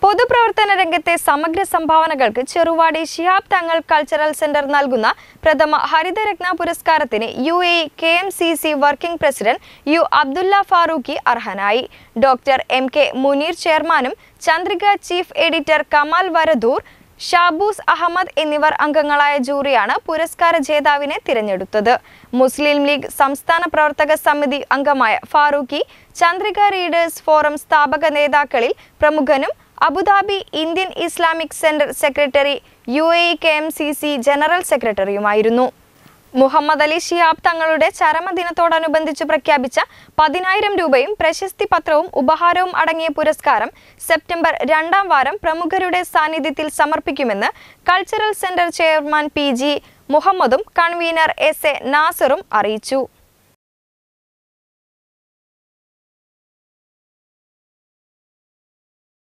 പൊതുപ്രവർത്തന രംഗത്തെ സമഗ്ര സംഭാവനകൾക്ക് ചെറുവാടി ശിഹാബ് തങ്ങൾ കൾച്ചറൽ സെന്റർ നൽകുന്ന പ്രഥമ ഹരിതരത്ന പുരസ്കാരത്തിന് U A K M C C working president U Abdulla Farooqui അർഹനായി ഡോക്ടർ എം കെ മുനീർ ചെയർമാനും ചന്ദ്രിക ചീഫ് എഡിറ്റർ കമാൽ വരദൂർ ഷാബൂസ് അഹമ്മദ് എന്നിവർ അംഗങ്ങളായ ജൂറിയാണ് പുരസ്കാര ജേതാവിനെ തിരഞ്ഞെടുത്തത് മുസ്ലിം ലീഗ് സംസ്ഥാന പ്രവർത്തക സമിതി അംഗമായ ഫാറൂഖി ചന്ദ്രിക റീഡേഴ്സ് ഫോറം സ്ഥാപക നേതാക്കളിൽ പ്രമുഖനും Abu Dhabi Indian Islamic centre secretary U A K M C C general സെക്രട്ടറിയുമായിരുന്നു മുഹമ്മദ് അലി ഷിയാബ് തങ്ങളുടെ ചരമദിനത്തോടനുബന്ധിച്ച് പ്രഖ്യാപിച്ച പതിനായിരം രൂപയും പ്രശസ്തി പത്രവും ഉപഹാരവും അടങ്ങിയ പുരസ്കാരം സെപ്റ്റംബർ രണ്ടാം വാരം പ്രമുഖരുടെ സാന്നിധ്യത്തിൽ സമർപ്പിക്കുമെന്ന് cultural centre chairman P G മുഹമ്മദും കൺവീനർ എസ് എ നാസറും അറിയിച്ചു